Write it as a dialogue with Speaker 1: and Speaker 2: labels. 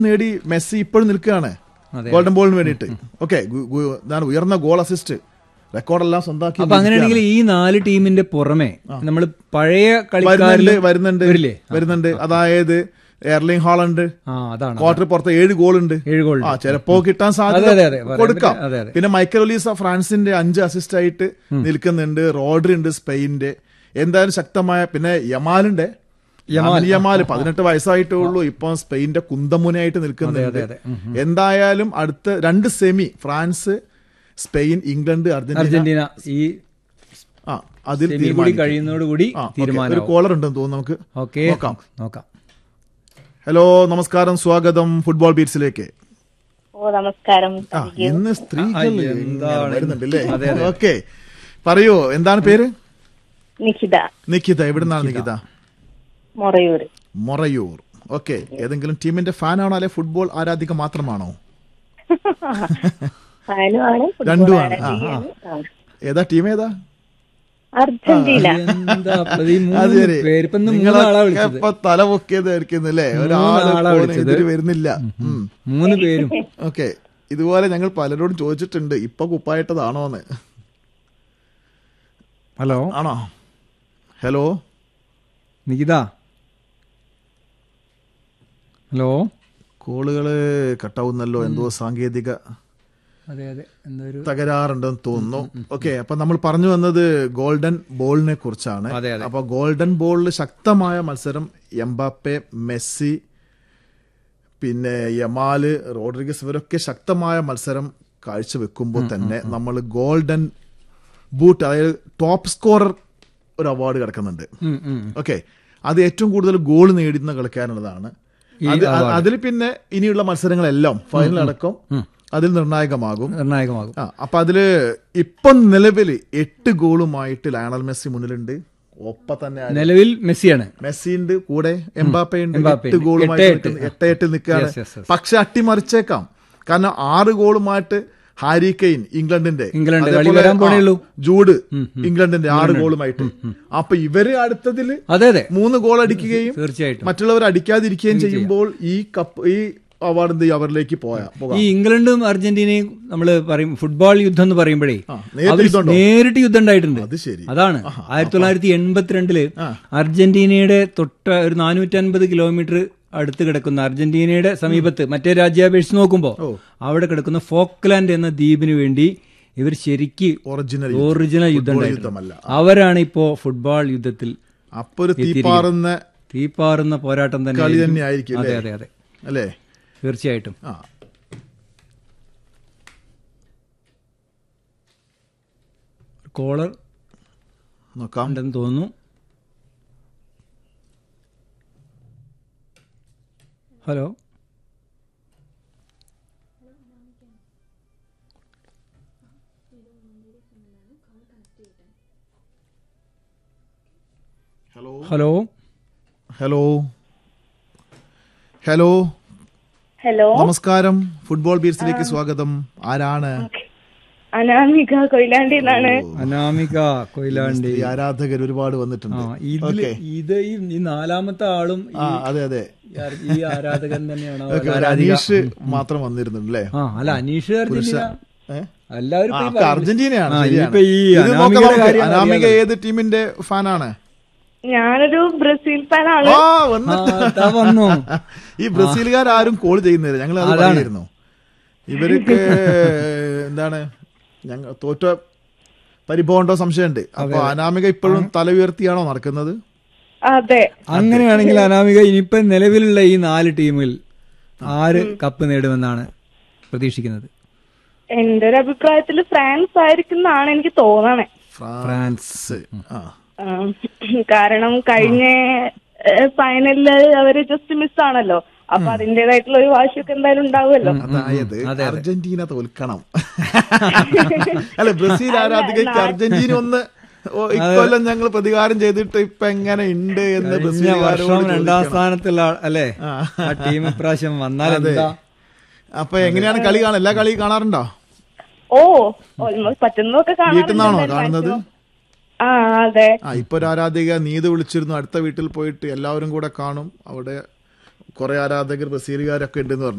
Speaker 1: നേടി മെസ്സി ഇപ്പോഴും നിൽക്കുകയാണ്
Speaker 2: അതെ.
Speaker 1: ഗോൾഡൻ ബോളിന് വേണ്ടിയിട്ട് ഓക്കെ എന്താണ് ഉയർന്ന ഗോൾ അസിസ്റ്റ് റെക്കോർഡെല്ലാം സ്വന്തമാക്കി
Speaker 2: അപ്പൊ അങ്ങനെയാണെങ്കിൽ ഈ നാല് ടീമിന്റെ പുറമെ നമ്മൾ പഴയ
Speaker 1: വരുന്നുണ്ട്
Speaker 2: കളിക്കാരിൽ
Speaker 1: വരുന്നുണ്ട്
Speaker 2: വരില്ലേ
Speaker 1: വരുന്നുണ്ട് അതായത് എയർലിംഗ് ഹാളണ്ട്
Speaker 2: ആ അതാണ്
Speaker 1: ക്വാർട്ടർ പുറത്ത് ഏഴ് ഗോൾ ഉണ്ട്
Speaker 2: ഏഴ് ഗോൾ
Speaker 1: ആ ചിലപ്പോ കിട്ടാൻ
Speaker 2: അതെ, അതെ,
Speaker 1: സാധ്യത
Speaker 2: അതെ. പറയാൻ
Speaker 1: കൊടുക്കാം
Speaker 2: പറ്റില്ല. അതെ, അതെ.
Speaker 1: പിന്നെ മൈക്കൽ ഒലീസ ഫ്രാൻസിന്റെ അഞ്ച് അസിസ്റ്റ് ആയിട്ട് നിൽക്കുന്നുണ്ട് റോഡ്രി ഉണ്ട് സ്പെയിന്റെ എന്തായാലും ശക്തമായ പിന്നെ യമാലിന്റെ യമാൽ യമാല് പതിനെട്ട് വയസ്സായിട്ടേ ഉള്ളൂ ഇപ്പൊ സ്പെയിന്റെ കുന്തമുനയായിട്ട് നിൽക്കുന്നുണ്ട്
Speaker 2: അതെ, അതെ.
Speaker 1: എന്തായാലും അടുത്ത രണ്ട് semi France Spain England Argentina
Speaker 2: Argentina ഈ
Speaker 1: ആ അതിൽ
Speaker 2: സെമി കൂടി
Speaker 1: തീരുമാനിക്കും.
Speaker 2: കഴിയുന്നതോടുകൂടി
Speaker 1: ആ, ഓക്കേ.
Speaker 2: തീരുമാനം
Speaker 1: ഒരു കോളർ ഉണ്ടെന്ന് തോന്നുന്നു നമുക്ക്
Speaker 2: ഓക്കെ
Speaker 1: നോക്കാം.
Speaker 2: നോക്കാം
Speaker 1: ഹലോ നമസ്കാരം സ്വാഗതം ഫുട്ബോൾ ബീറ്റ്സിലേക്ക്
Speaker 3: ഓ നമസ്കാരം
Speaker 1: ആ ഇന്ന് സ്ത്രീകൾ
Speaker 2: ആ,
Speaker 1: ഇങ്ങനെ
Speaker 2: എന്താണ്?
Speaker 1: വരുന്നുണ്ടല്ലേ
Speaker 2: അതെ, അതെ.
Speaker 1: ഓക്കെ പറയൂ എന്താണ് പേര്
Speaker 3: നിഖിത
Speaker 1: നിഖിത എവിടുന്നാണ് നിഖിത
Speaker 3: മൊറയൂര്
Speaker 1: മൊറയൂർ ഓക്കെ ഏതെങ്കിലും ടീമിന്റെ ഫാനാണോ അല്ലെ ഫുട്ബോൾ ആരാധിക മാത്രമാണോ
Speaker 3: ഫാനുമാണ്
Speaker 1: രണ്ടുമാണ് ആ, ആ. ഏതാ ടീം ഏതാ
Speaker 3: അർജന്റീന
Speaker 2: എന്താ അപ്പൊ ഈ
Speaker 1: അത്
Speaker 2: മൂന്ന്
Speaker 1: ശരി
Speaker 2: പേര് ഇപ്പൊ ഇന്ന് മൂന്നാളാ
Speaker 1: നിങ്ങളൊക്കെ
Speaker 2: വിളിച്ചത്
Speaker 1: ഇപ്പൊ തല പൊക്കിയതായിരിക്കുന്നല്ലേ ഒരാള്
Speaker 2: മൂന്നാളാ
Speaker 1: phone
Speaker 2: വിളിച്ചത്.
Speaker 1: എതിര് വരുന്നില്ല ഉം.
Speaker 2: മൂന്ന് പേരും
Speaker 1: ഓക്കെ ഇതുപോലെ ഞങ്ങൾ പലരോടും ചോദിച്ചിട്ടുണ്ട് ഇപ്പൊ കുപ്പായിട്ടതാണോന്ന്
Speaker 2: ഹലോ
Speaker 1: ആണോ ഹലോ
Speaker 2: നികിത ഹലോ
Speaker 1: കോളുകള് കട്ടാവുന്നല്ലോ എന്തോ സാങ്കേതിക
Speaker 2: അതെ അതെ എന്തൊരു
Speaker 1: തകരാറുണ്ടെന്ന് തോന്നുന്നു ഓക്കെ അപ്പൊ നമ്മൾ പറഞ്ഞു വന്നത് ഗോൾഡൻ ബോളിനെ കുറിച്ചാണ്
Speaker 2: അതെ, അതെ.
Speaker 1: അപ്പൊ ഗോൾഡൻ ബോളിൽ ശക്തമായ മത്സരം എംബാപ്പെ മെസ്സി പിന്നെ യമാല് റോഡ്രിഗസ് ഇവരൊക്കെ ശക്തമായ മത്സരം കാഴ്ചവെക്കുമ്പോൾ തന്നെ നമ്മൾ ഗോൾഡൻ ബൂട്ട് അതായത് ടോപ്പ് സ്കോറർ ഒരു അവാർഡ് കിടക്കുന്നുണ്ട്
Speaker 2: ഉം, ഉം.
Speaker 1: ഓക്കെ അത് ഏറ്റവും കൂടുതൽ ഗോൾ നേടുന്ന കളിക്കാനുള്ളതാണ് അത് അതിൽ പിന്നെ ഇനിയുള്ള മത്സരങ്ങളെല്ലാം ഫൈനൽ അടക്കം അതിൽ നിർണായകമാകും
Speaker 2: നിർണായകമാകും
Speaker 1: ആ അപ്പൊ അതില് ഇപ്പം നിലവിൽ എട്ട് ഗോളുമായിട്ട് ലയണൽ മെസ്സി മുന്നിലുണ്ട് ഒപ്പം തന്നെ ആര്?
Speaker 2: നിലവിൽ മെസ്സിയാണ്
Speaker 1: മെസ്സി ഉണ്ട് കൂടെ എംബാപ്പ ഉണ്ട്
Speaker 2: എംബാപ്പെ
Speaker 1: എട്ട്
Speaker 2: ഉണ്ട്.
Speaker 1: ഗോളുമായിട്ട്
Speaker 2: എട്ട്
Speaker 1: നിൽക്കുന്നു. എട്ട് എട്ട് നിൽക്കുകയാണ്
Speaker 2: Yes, yes, yes.
Speaker 1: പക്ഷെ അട്ടിമറിച്ചേക്കാം കാരണം ആറ് ഗോളുമായിട്ട് ഹാരി കെയ്ൻ ഇംഗ്ലണ്ടിന്റെ
Speaker 2: ഇംഗ്ലണ്ട് കളി
Speaker 1: അതേപോലെ,
Speaker 2: വരാൻ പോണേ
Speaker 1: ആ,
Speaker 2: ഉള്ളൂ.
Speaker 1: ജൂഡ് ഇംഗ്ലണ്ടിന്റെ ആറ് ഗോളുമായിട്ട് അപ്പൊ ഇവര് അടുത്തതില്
Speaker 2: അതെ അതെ
Speaker 1: മൂന്ന് ഗോൾ അടിക്കുകയും
Speaker 2: തീർച്ചയായിട്ടും
Speaker 1: മറ്റുള്ളവർ അടിക്കാതിരിക്കുകയും ചെയ്യുമ്പോൾ ഈ കപ്പ് ഈ അവാർഡ് എന്ത് ചെയ്യും അവരിലേക്ക് പോയാ പോകാം
Speaker 2: ഈ ഇംഗ്ലണ്ടും അർജന്റീനയും നമ്മൾ പറയും ഫുട്ബോൾ യുദ്ധം എന്ന് പറയുമ്പോഴേ
Speaker 1: ആ, നേരിട്ട്
Speaker 2: അവര്
Speaker 1: യുദ്ധമുണ്ടോ?
Speaker 2: നേരിട്ട് യുദ്ധം ഉണ്ടായിട്ടുണ്ട്
Speaker 1: അത് ശരി
Speaker 2: അതാണ് ആയിരത്തി തൊള്ളായിരത്തി എൺപത്തിരണ്ടില് അർജന്റീനയുടെ തൊട്ട ഒരു നാനൂറ്റി അൻപത് കിലോമീറ്റർ അടുത്ത് കിടക്കുന്ന അർജന്റീനയുടെ സമീപത്ത് മറ്റേ രാജ്യം അപേക്ഷിച്ച് നോക്കുമ്പോൾ അവിടെ കിടക്കുന്ന ഫോക്ലാൻഡ് എന്ന ദ്വീപിന് വേണ്ടി ഇവർ ശരിക്ക്
Speaker 1: ഒറിജിനൽ
Speaker 2: ഒറിജിനൽ യുദ്ധം
Speaker 1: ഫുട്ബോൾ
Speaker 2: ഉണ്ടായിട്ടുണ്ട്.
Speaker 1: യുദ്ധമല്ല
Speaker 2: അവരാണ് ഇപ്പോ ഫുട്ബോൾ യുദ്ധത്തിൽ
Speaker 1: അപ്പൊ ഒരു തീപ്പാറുന്ന
Speaker 2: തീപ്പാറുന്ന പോരാട്ടം തന്നെ
Speaker 1: കളി
Speaker 2: ആയിരിക്കും.
Speaker 1: തന്നെ ആയിരിക്കും
Speaker 2: അതെ
Speaker 1: അല്ലേ?
Speaker 2: അതെ അതെ
Speaker 1: അല്ലേ
Speaker 2: തീർച്ചയായിട്ടും
Speaker 1: ആ
Speaker 2: കോളർ
Speaker 1: നോക്കാം
Speaker 2: ഉണ്ടെന്ന് തോന്നുന്നു hello
Speaker 1: hello
Speaker 2: hello
Speaker 1: hello hello
Speaker 3: hello
Speaker 1: നമസ്കാരം ഫുട്ബോൾ ബീർസിലേക്ക് സ്വാഗതം ആരാണ്
Speaker 3: അനാമിക കൊയിലാണ്ടി എന്നാണ്
Speaker 2: അനാമിക കൊയിലാണ്ടി
Speaker 1: ഈ ആരാധകർ ഒരുപാട്
Speaker 2: ആ
Speaker 1: വന്നിട്ടുണ്ട്
Speaker 2: ഇതില് ഇത് ഈ ഈ നാലാമത്തെ ആളും ഈ
Speaker 1: ആ അതെ അതെ
Speaker 2: ആർ- ഈ ആരാധകൻ തന്നെയാണ്
Speaker 1: ഓക്കെ, ഒരു അനീഷ് മാത്രം വന്നിരുന്നുണ്ട് അല്ലേ
Speaker 2: ആ അല്ല അനീഷ് അർജന്റീന
Speaker 1: ഏ?
Speaker 2: എല്ലാവരും
Speaker 1: ആ,
Speaker 2: ഇപ്പൊ ഈ
Speaker 1: ഒക്കെ
Speaker 2: പറയുന്നത്.
Speaker 1: അർജന്റീനയാണ്
Speaker 2: ആ,
Speaker 1: ശരിയാണ്.
Speaker 2: ഇനിയിപ്പോ ഈ
Speaker 1: ഇത് നോക്കാം
Speaker 2: അനാമികയുടെ
Speaker 1: നമുക്ക്.
Speaker 2: കാര്യം
Speaker 1: അനാമിക
Speaker 2: അറിയാലോ.
Speaker 1: ഏത് ടീമിന്റെ ഫാനാണ്
Speaker 3: ഞാനൊരു ബ്രസീൽ ഫാനാണ്
Speaker 1: ആ
Speaker 2: ആ,
Speaker 1: വന്നിട്ട്
Speaker 2: ദാ വന്നു
Speaker 1: ഈ ബ്രസീലുകാർ ആരും കോൾ ചെയ്യുന്നില്ല ഞങ്ങൾ അത്
Speaker 2: അതാണ്.
Speaker 1: പറയായിരുന്നു ഇവർക്ക് എന്താണ് ഞങ്ങൾ തോറ്റ പരിഭവമുണ്ടോ സംശയമുണ്ട് അപ്പൊ അനാമിക ഇപ്പോഴും തല ഉയർത്തിയാണോ നടക്കുന്നത്
Speaker 3: അതെ
Speaker 2: അങ്ങനെയാണെങ്കിൽ അനാമിക ഇനിയിപ്പോ നിലവിലുള്ള ഈ നാല് ടീമിൽ ആര് കപ്പ് നേടുമെന്നാണ് പ്രതീക്ഷിക്കുന്നത്
Speaker 3: എന്റെ ഒരു അഭിപ്രായത്തിൽ ഫ്രാൻസ് ആയിരിക്കും എന്നാണ് എനിക്ക് തോന്നണേ
Speaker 1: ഫ്രാൻസ് ആ
Speaker 3: ആ, കാരണം കഴിഞ്ഞ ഫൈനലില് അവര് ജസ്റ്റ് മിസ് ആണല്ലോ അപ്പൊ അതിന്റേതായിട്ടുള്ള ഒരു വാശിയൊക്കെ എന്തായാലും ഉണ്ടാവുമല്ലോ
Speaker 1: അതായത് അർജന്റീന തോൽക്കണം അല്ല ബ്രസീൽ ആരാധികയ്ക്ക് അർജന്റീന ഒന്ന് ഓ, ഇക്കൊല്ലം ഞങ്ങൾ പ്രതികാരം ചെയ്തിട്ട് ഇപ്പൊ എങ്ങനെ ഉണ്ട് എന്ന്
Speaker 2: കഴിഞ്ഞ
Speaker 1: ബ്രസീലുകാരോട്
Speaker 2: വർഷം രണ്ടാം
Speaker 1: ചോദിക്കണം.
Speaker 2: സ്ഥാനത്തുള്ള ആ- അല്ലേ
Speaker 1: ആ.
Speaker 2: ആ ടീം ഇപ്രാവശ്യം വന്നാൽ എന്താ
Speaker 1: അപ്പൊ എങ്ങനെയാണ് കളി കാണാൻ എല്ലാ കളി കാണാറുണ്ടോ
Speaker 3: ഓ ഓൾമോസ്റ്റ് പറ്റുന്നതൊക്കെ
Speaker 1: വീട്ടിൽ നിന്നാണോ
Speaker 3: കാണാറുണ്ട്
Speaker 1: കാണുന്നത്
Speaker 3: ആ അതെ
Speaker 1: ആ ഇപ്പൊ ഒരു ആരാധിക നീത് വിളിച്ചിരുന്നു അടുത്ത വീട്ടിൽ പോയിട്ട് എല്ലാവരും കൂടെ കാണും അവിടെ കുറെ ആരാധകർ ബ്രസീലുകാരൊക്കെ ഉണ്ടെന്ന് പറഞ്ഞു